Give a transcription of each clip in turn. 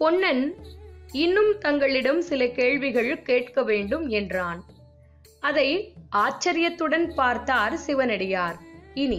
பொன்னன் இன்னும் தங்களிடம் சில கேள்விகள் கேட்க வேண்டும் என்றான் அதை ஆச்சரியத்துடன் பார்த்தார் சிவனடியார் இனி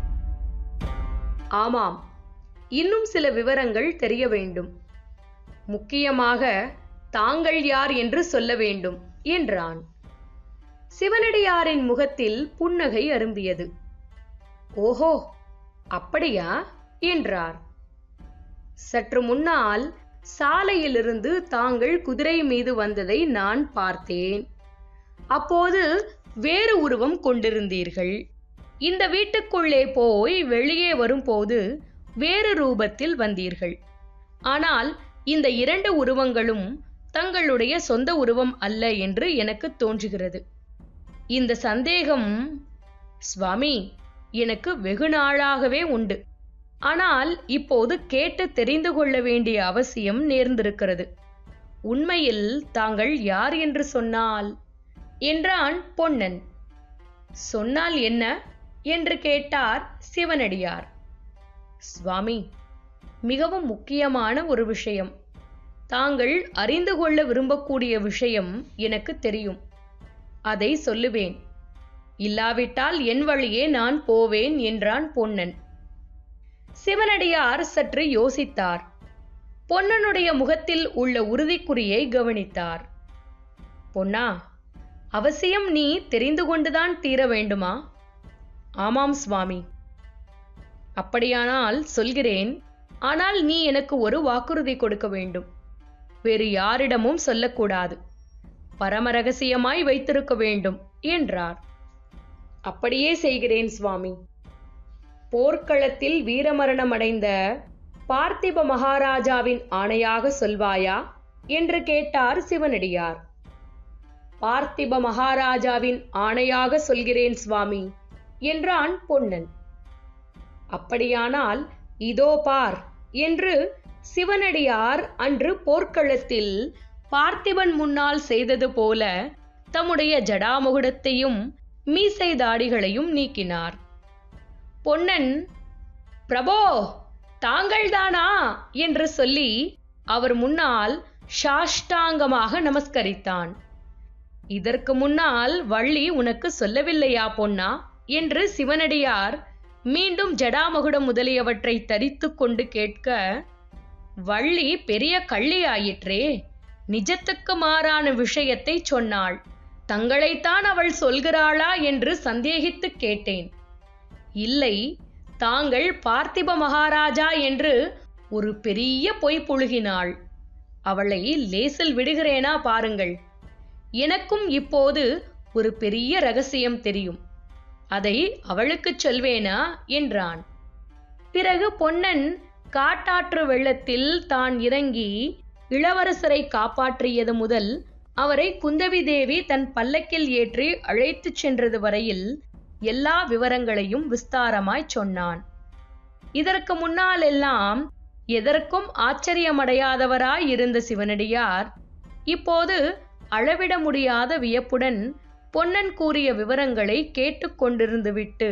ஆமாம் இன்னும் சில விவரங்கள் தெரிய வேண்டும் முக்கியமாக தாங்கள் யார் என்று சொல்ல வேண்டும் என்றான் சிவனடியாரின் முகத்தில் புன்னகை அரும்பியது ஓஹோ அப்படியா என்றார் சற்று முன்னால் சாலையிலிருந்து தாங்கள் குதிரை மீது வந்ததை நான் பார்த்தேன் அப்போது வேறு உருவம் கொண்டிருந்தீர்கள் இந்த வீட்டுக்குள்ளே போய் வெளியே வரும்போது வேறு ரூபத்தில் வந்தீர்கள் ஆனால் இந்த இரண்டு உருவங்களும் தங்களுடைய சொந்த உருவம் அல்ல என்று எனக்கு தோன்றுகிறது இந்த சந்தேகம் சுவாமி எனக்கு வெகு நாளாகவே உண்டு ஆனால் இப்போது கேட்டு தெரிந்து கொள்ள வேண்டிய அவசியம் நேர்ந்திருக்கிறது உண்மையில் தாங்கள் யார் என்று சொன்னால் என்றான் பொன்னன் சொன்னால் என்ன என்று கேட்டார் சிவனடியார் சுவாமி மிகவும் முக்கியமான ஒரு விஷயம் தாங்கள் அறிந்து கொள்ள விரும்பக்கூடிய விஷயம் எனக்கு தெரியும் அதை சொல்லுவேன் இல்லாவிட்டால் என் வழியே நான் போவேன் என்றான் பொன்னன் சிவனடியார் சற்று யோசித்தார் பொன்னனுடைய முகத்தில் உள்ள உறுதிக்குறியை கவனித்தார் பொன்னா அவசியம் நீ தெரிந்து கொண்டுதான் தீர வேண்டுமா ஆமாம் சுவாமி அப்படியானால் சொல்கிறேன் ஆனால் நீ எனக்கு ஒரு வாக்குறுதி கொடுக்க வேண்டும் வேறு யாரிடமும் சொல்லக்கூடாது பரம ரகசியமாய் வைத்திருக்க வேண்டும் என்றார் அப்படியே செய்கிறேன் சுவாமி போர்க்களத்தில் வீரமரணமடைந்த பார்த்திப மகாராஜாவின் ஆணையாக சொல்வாயா என்று கேட்டார் சிவனடியார் பார்த்திப மகாராஜாவின் ஆணையாக சொல்கிறேன் சுவாமி என்றான் பொன்னன் அப்படியானால் இதோ பார் என்று சிவனடியார் அன்று போர்க்களத்தில் பார்த்திபன் முன்னால் செய்தது போல தம்முடைய ஜடாமுகுடத்தையும் மீசை தாடிகளையும் நீக்கினார் பொன்னன் பிரபோ தாங்கள்தானா என்று சொல்லி அவர் முன்னால் சாஷ்டாங்கமாக நமஸ்கரித்தான் இதற்கு முன்னால் வள்ளி உனக்கு சொல்லவில்லையா பொன்னா என்று சிவனடியார் மீண்டும் ஜடாமகுடம் முதலியவற்றை தரித்துக் கொண்டு கேட்க வள்ளி பெரிய கள்ளியாயிற்றே நிஜத்துக்கு மாறான விஷயத்தை சொன்னாள் தங்களைத்தான் அவள் சொல்கிறாளா என்று சந்தேகித்து கேட்டேன் இல்லை தாங்கள் பார்த்திப மகாராஜா என்று ஒரு பெரிய பொய் புழுகினாள் அவளை லேசில் விடுகிறேனா பாருங்கள் எனக்கும் இப்போது ஒரு பெரிய ரகசியம் தெரியும் அதை அவளுக்குச் சொல்வேனா என்றான் பிறகு பொன்னன் காட்டாற்று வெள்ளத்தில் தான் இறங்கி இளவரசரை காப்பாற்றியது முதல் அவரை குந்தவி தேவி தன் பல்லக்கில் ஏற்றி அழைத்துச் சென்றது வரையில் எல்லா விவரங்களையும் விஸ்தாரமாய் சொன்னான் இதற்கு முன்னால் எல்லாம் எதற்கும் ஆச்சரியமடையாதவராய் இருந்த சிவனடியார் இப்போது அளவிட முடியாத வியப்புடன் பொன்னன் கூறிய விவரங்களை கேட்டுக்கொண்டிருந்து விட்டு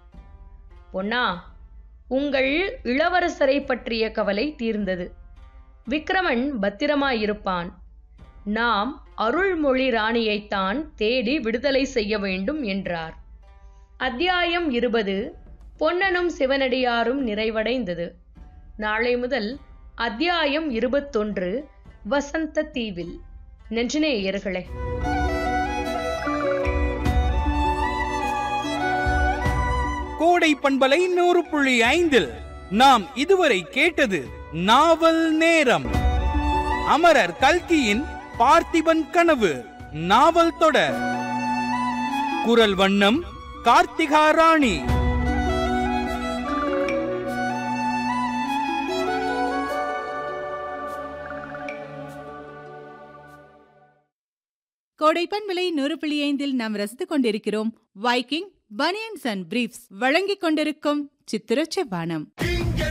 பொன்னா உங்கள் இளவரசரை பற்றிய கவலை தீர்ந்தது விக்ரமன் பத்திரமாயிருப்பான் நாம் அருள்மொழி ராணியைத்தான் தேடி விடுதலை செய்ய வேண்டும் என்றார் அத்தியாயம் இருபது பொன்னனும் சிவனடியாரும் நிறைவடைந்தது நாளை முதல் அத்தியாயம் இருபத்தொன்று வசந்த தீவில் நெஞ்சநேயர்களே கோடை பண்பலை நூறு புள்ளி ஐந்தில் நாம் இதுவரை கேட்டது நாவல் நேரம் அமரர் கல்கியின் பார்த்திபன் கனவு நாவல் தொடர் குரல் வண்ணம் கார்த்திகா ராணி கோடைப்பன் விலை நூறு புள்ளி ஐந்தில் நாம் ரசித்துக் கொண்டிருக்கிறோம் வைக்கிங் பனியன்ஸ் அண்ட் பிரீஃப்ஸ் வழங்கிக் கொண்டிருக்கும் சித்திர செவ்வானம்